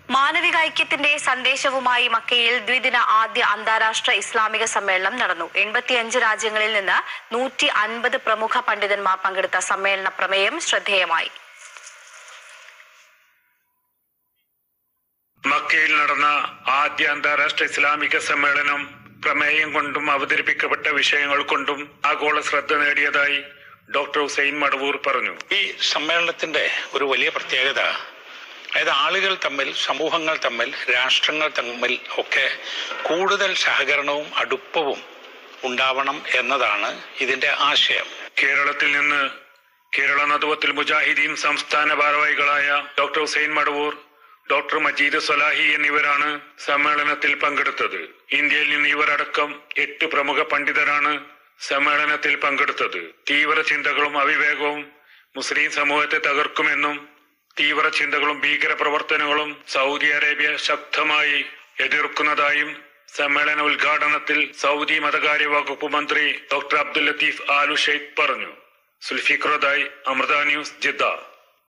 മാനവികൈക്യത്തിന്റെ സന്ദേശവുമായി മക്കയിൽ ദ്വിദിന ആദ്യ അന്താരാഷ്ട്ര ഇസ്ലാമിക സമ്മേളനം നടന്നു എൺപത്തിയഞ്ച് രാജ്യങ്ങളിൽ നിന്ന് നൂറ്റി അൻപത് പ്രമുഖ പണ്ഡിതന്മാർ പങ്കെടുത്ത സമ്മേളന പ്രമേയം ശ്രദ്ധേയമായി മക്കയിൽ നടന്ന ആദ്യ അന്താരാഷ്ട്ര ഇസ്ലാമിക സമ്മേളനം പ്രമേയം കൊണ്ടും അവതരിപ്പിക്കപ്പെട്ട വിഷയങ്ങൾ കൊണ്ടും ആഗോള ശ്രദ്ധ നേടിയതായി ഡോക്ടർ ഹുസൈൻ മടവൂർ പറഞ്ഞു ഈ സമ്മേളനത്തിന്റെ ഒരു വലിയ പ്രത്യേകത അതായത് ആളുകൾ തമ്മിൽ സമൂഹങ്ങൾ തമ്മിൽ രാഷ്ട്രങ്ങൾ തമ്മിൽ ഒക്കെ കൂടുതൽ സഹകരണവും അടുപ്പവും ഉണ്ടാവണം എന്നതാണ് ഇതിന്റെ ആശയം കേരളത്തിൽ നിന്ന് കേരള നദുവത്തിൽ മുജാഹിദീൻ സംസ്ഥാന ഭാരവാഹികളായ ഡോക്ടർ ഹുസൈൻ മടവൂർ ഡോക്ടർ മജീദ് സലാഹി എന്നിവരാണ് സമ്മേളനത്തിൽ പങ്കെടുത്തത് ഇന്ത്യയിൽ നിന്ന് ഇവരടക്കം എട്ട് പ്രമുഖ പണ്ഡിതരാണ് സമ്മേളനത്തിൽ പങ്കെടുത്തത് തീവ്ര ചിന്തകളും അവിവേകവും മുസ്ലിം സമൂഹത്തെ തകർക്കുമെന്നും തീവ്ര ചിന്തകളും ഭീകര പ്രവർത്തനങ്ങളും സൗദി അറേബ്യ ശക്തമായി എതിർക്കുന്നതായും സമ്മേളന ഉദ്ഘാടനത്തിൽ സൗദി മതകാര്യ വകുപ്പ് മന്ത്രി ഡോക്ടർ അബ്ദുൽ ലത്തീഫ് ആലു ഷെയ്ഖ് പറഞ്ഞു സുൽഫിഖ്റോദായി അമൃത ന്യൂസ് ജിദ്ദ